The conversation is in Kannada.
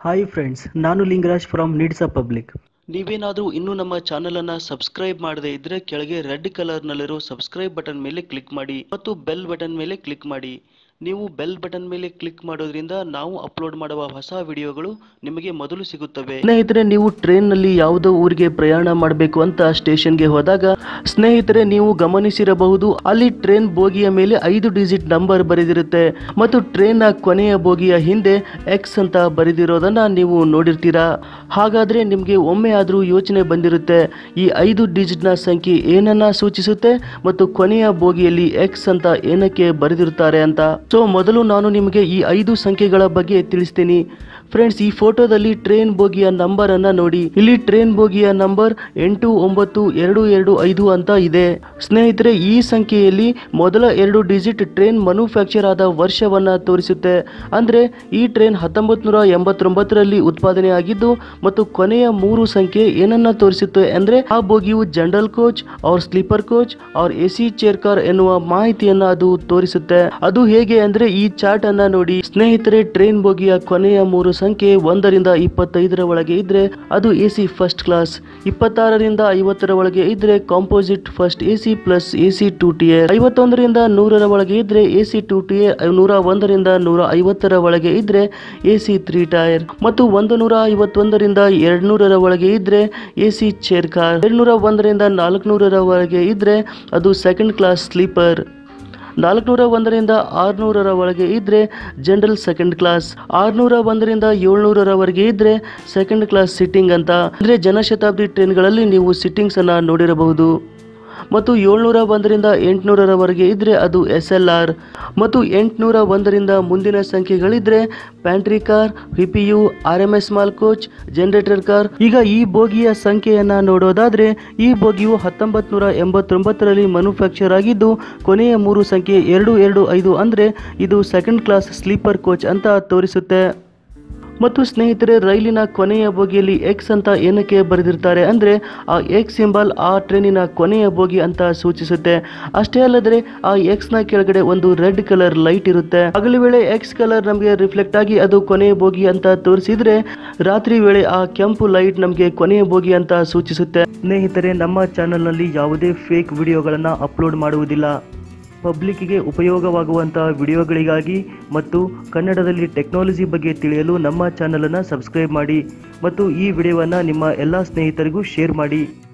ಹಾಯ್ ಫ್ರೆಂಡ್ಸ್ ನಾನು Lingaraj from needs a public ನೀವೇನಾದರೂ ಇನ್ನೂ ನಮ್ಮ ಚಾನಲನ್ನು ಸಬ್ಸ್ಕ್ರೈಬ್ ಮಾಡದೇ ಇದ್ದರೆ ಕೆಳಗೆ ರೆಡ್ ಕಲರ್ನಲ್ಲಿರೋ ಸಬ್ಸ್ಕ್ರೈಬ್ ಬಟನ್ ಮೇಲೆ ಕ್ಲಿಕ್ ಮಾಡಿ ಮತ್ತು ಬೆಲ್ ಬಟನ್ ಮೇಲೆ ಕ್ಲಿಕ್ ಮಾಡಿ ನೀವು ಬೆಲ್ ಬಟನ್ ಮೇಲೆ ಕ್ಲಿಕ್ ಮಾಡೋದ್ರಿಂದ ನಾವು ಅಪ್ಲೋಡ್ ಮಾಡುವ ಹೊಸ ವಿಡಿಯೋಗಳು ನಿಮಗೆ ಮೊದಲು ಸಿಗುತ್ತವೆ ಸ್ನೇಹಿತರೆ ನೀವು ಟ್ರೈನ್ನಲ್ಲಿ ಯಾವುದೋ ಊರಿಗೆ ಪ್ರಯಾಣ ಮಾಡಬೇಕು ಅಂತ ಸ್ಟೇಷನ್ಗೆ ಹೋದಾಗ ಸ್ನೇಹಿತರೆ ನೀವು ಗಮನಿಸಿರಬಹುದು ಅಲ್ಲಿ ಟ್ರೈನ್ ಬೋಗಿಯ ಮೇಲೆ ಐದು ಡಿಜಿಟ್ ನಂಬರ್ ಬರೆದಿರುತ್ತೆ ಮತ್ತು ಟ್ರೈನ್ನ ಕೊನೆಯ ಬೋಗಿಯ ಹಿಂದೆ ಎಕ್ಸ್ ಅಂತ ಬರೆದಿರೋದನ್ನ ನೀವು ನೋಡಿರ್ತೀರಾ ಹಾಗಾದ್ರೆ ನಿಮಗೆ ಒಮ್ಮೆ ಆದರೂ ಯೋಚನೆ ಬಂದಿರುತ್ತೆ ಈ ಐದು ಡಿಜಿಟ್ನ ಸಂಖ್ಯೆ ಏನನ್ನ ಸೂಚಿಸುತ್ತೆ ಮತ್ತು ಕೊನೆಯ ಬೋಗಿಯಲ್ಲಿ ಎಕ್ಸ್ ಅಂತ ಏನಕ್ಕೆ ಬರೆದಿರುತ್ತಾರೆ ಅಂತ ಸೊ ಮೊದಲು ನಾನು ನಿಮಗೆ ಈ ಐದು ಸಂಖ್ಯೆಗಳ ಬಗ್ಗೆ ತಿಳಿಸ್ತೀನಿ ಫ್ರೆಂಡ್ಸ್ ಈ ಫೋಟೋದಲ್ಲಿ ಟ್ರೈನ್ ಬೋಗಿಯ ನಂಬರ್ ಅನ್ನ ನೋಡಿ ಇಲ್ಲಿ ಟ್ರೈನ್ ಬೋಗಿಯ ನಂಬರ್ ಎಂಟು ಒಂಬತ್ತು ಎರಡು ಎರಡು ಐದು ಅಂತ ಇದೆ ಸ್ನೇಹಿತರೆ ಈ ಸಂಖ್ಯೆಯಲ್ಲಿ ಮೊದಲ ಎರಡು ಡಿಜಿಟ್ ಟ್ರೈನ್ ಮ್ಯಾನುಫ್ಯಾಕ್ಚರ್ ಆದ ವರ್ಷವನ್ನ ತೋರಿಸುತ್ತೆ ಅಂದ್ರೆ ಈ ಟ್ರೈನ್ ಹತ್ತೊಂಬತ್ತು ನೂರ ಎಂಬತ್ತೊಂಬತ್ತರಲ್ಲಿ ಉತ್ಪಾದನೆ ಆಗಿದ್ದು ಮತ್ತು ಕೊನೆಯ ಮೂರು ಸಂಖ್ಯೆ ಏನನ್ನ ತೋರಿಸುತ್ತೆ ಅಂದ್ರೆ ಆ ಬೋಗಿಯು ಜನರಲ್ ಕೋಚ್ ಅವ್ರ ಸ್ಲೀಪರ್ ಕೋಚ್ ಅವ್ರ ಎ ಸಿ ಚೇರ್ ಕಾರ್ ಎನ್ನುವ ಮಾಹಿತಿಯನ್ನ ಅದು ತೋರಿಸುತ್ತೆ ಅದು ಹೇಗೆ ಅಂದ್ರೆ ಈ ಚಾರ್ಟ್ ಅನ್ನ ನೋಡಿ ಸ್ನೇಹಿತರೆ ಟ್ರೈನ್ ಬೋಗಿಯ ಕೊನೆಯ ಮೂರು ಸಂಖ್ಯೆ ಒಂದರಿಂದ ಇಪ್ಪತ್ತೈದರ ಒಳಗೆ ಇದ್ರೆ ಅದು ಎ ಸಿ ಫಸ್ಟ್ ಕ್ಲಾಸ್ ಇಪ್ಪತ್ತಾರರಿಂದ ಐವತ್ತರ ಒಳಗೆ ಇದ್ರೆ composite first A C plus A C two T A ಐವತ್ತೊಂದರಿಂದ ನೂರರ ಒಳಗೆ ಇದ್ರೆ A C two T A ನೂರ ಒಂದರಿಂದ ನೂರ ಐವತ್ತರ ಒಳಗೆ ಇದ್ರೆ ಎ ಸಿ ತ್ರೀ ಟೈರ್ ಮತ್ತು ಒಂದು ನೂರ ಐವತ್ತೊಂದರಿಂದ ಎರಡು ನೂರರ ಒಳಗೆ ಇದ್ರೆ ಎ ಸಿ ಚೇರ್ ಕಾರ್ ಎರಡು ನೂರ ಒಂದರಿಂದ ನಾಲ್ಕುನೂರರ ಒಳಗೆ ಇದ್ರೆ ಅದು ಸೆಕೆಂಡ್ ಕ್ಲಾಸ್ ಸ್ಲೀಪರ್ ನಾಲ್ಕುನೂರ ಒಂದರಿಂದ ಆರುನೂರರ ಒಳಗೆ ಇದ್ರೆ ಜನರಲ್ ಸೆಕೆಂಡ್ ಕ್ಲಾಸ್ ಆರುನೂರ ಒಂದರಿಂದ ಏಳ್ನೂರರವರೆಗೆ ಇದ್ರೆ ಸೆಕೆಂಡ್ ಕ್ಲಾಸ್ ಸಿಟ್ಟಿಂಗ್ ಅಂತ ಅಂದ್ರೆ ಜನಶತಾಬ್ದಿ ಟ್ರೈನ್ಗಳಲ್ಲಿ ನೀವು ಸಿಟ್ಟಿಂಗ್ಸ್ ಅನ್ನ ನೋಡಿರಬಹುದು ಮತ್ತು ಏಳ್ನೂರ ಒಂದರಿಂದ ಎಂಟುನೂರರವರೆಗೆ ಇದ್ರೆ ಅದು ಎಸ್ ಎಲ್ ಆರ್ ಮತ್ತು ಎಂಟುನೂರ ಒಂದರಿಂದ ಮುಂದಿನ ಸಂಖ್ಯೆಗಳಿದ್ರೆ pantry car U R M S mail coach generator car ಈಗ ಈ ಬೋಗಿಯ ಸಂಖ್ಯೆಯನ್ನ ನೋಡೋದಾದ್ರೆ ಈ ಬೋಗಿಯು ಹತ್ತೊಂಬತ್ ನೂರ ಎಂಬತ್ತೊಂಬತ್ತರಲ್ಲಿ ಮ್ಯಾನುಫ್ಯಾಕ್ಚರ್ ಆಗಿದ್ದು ಕೊನೆಯ ಮೂರು ಸಂಖ್ಯೆ ಎರಡು ಎರಡು ಐದು ಅಂದ್ರೆ ಇದು ಸೆಕೆಂಡ್ ಕ್ಲಾಸ್ ಸ್ಲೀಪರ್ ಕೋಚ್ ಅಂತ ತೋರಿಸುತ್ತೆ ಮತ್ತು ಸ್ನೇಹಿತರೆ ರೈಲಿನ ಕೊನೆಯ ಬೋಗಿಯಲ್ಲಿ ಎಕ್ಸ್ ಅಂತ ಏನಕ್ಕೆ ಬರೆದಿರ್ತಾರೆ ಅಂದರೆ ಆ ಎಕ್ಸ್ ಸಿಂಬಲ್ ಆ ಟ್ರೈನಿನ ಕೊನೆಯ ಬೋಗಿ ಅಂತ ಸೂಚಿಸುತ್ತೆ ಅಷ್ಟೇ ಅಲ್ಲದೆ ಆ ಎಕ್ಸ್ನ ಕೆಳಗಡೆ ಒಂದು ರೆಡ್ ಕಲರ್ ಲೈಟ್ ಇರುತ್ತೆ ಹಗಲು ವೇಳೆ ಎಕ್ಸ್ ಕಲರ್ ನಮಗೆ ರಿಫ್ಲೆಕ್ಟ್ ಆಗಿ ಅದು ಕೊನೆಯ ಬೋಗಿ ಅಂತ ತೋರಿಸಿದ್ರೆ ರಾತ್ರಿ ವೇಳೆ ಆ ಕೆಂಪು ಲೈಟ್ ನಮಗೆ ಕೊನೆಯ ಬೋಗಿ ಅಂತ ಸೂಚಿಸುತ್ತೆ ಸ್ನೇಹಿತರೆ ನಮ್ಮ ಚಾನಲ್ನಲ್ಲಿ ಯಾವುದೇ ಫೇಕ್ ವಿಡಿಯೋಗಳನ್ನು ಅಪ್ಲೋಡ್ ಮಾಡುವುದಿಲ್ಲ ಪಬ್ಲಿಕ್ಕಿಗೆ ಉಪಯೋಗವಾಗುವಂತಹ ವಿಡಿಯೋಗಳಿಗಾಗಿ ಮತ್ತು ಕನ್ನಡದಲ್ಲಿ ಟೆಕ್ನಾಲಜಿ ಬಗ್ಗೆ ತಿಳಿಯಲು ನಮ್ಮ ಚಾನಲನ್ನು ಸಬ್ಸ್ಕ್ರೈಬ್ ಮಾಡಿ ಮತ್ತು ಈ ವಿಡಿಯೋವನ್ನು ನಿಮ್ಮ ಎಲ್ಲ ಸ್ನೇಹಿತರಿಗೂ ಶೇರ್ ಮಾಡಿ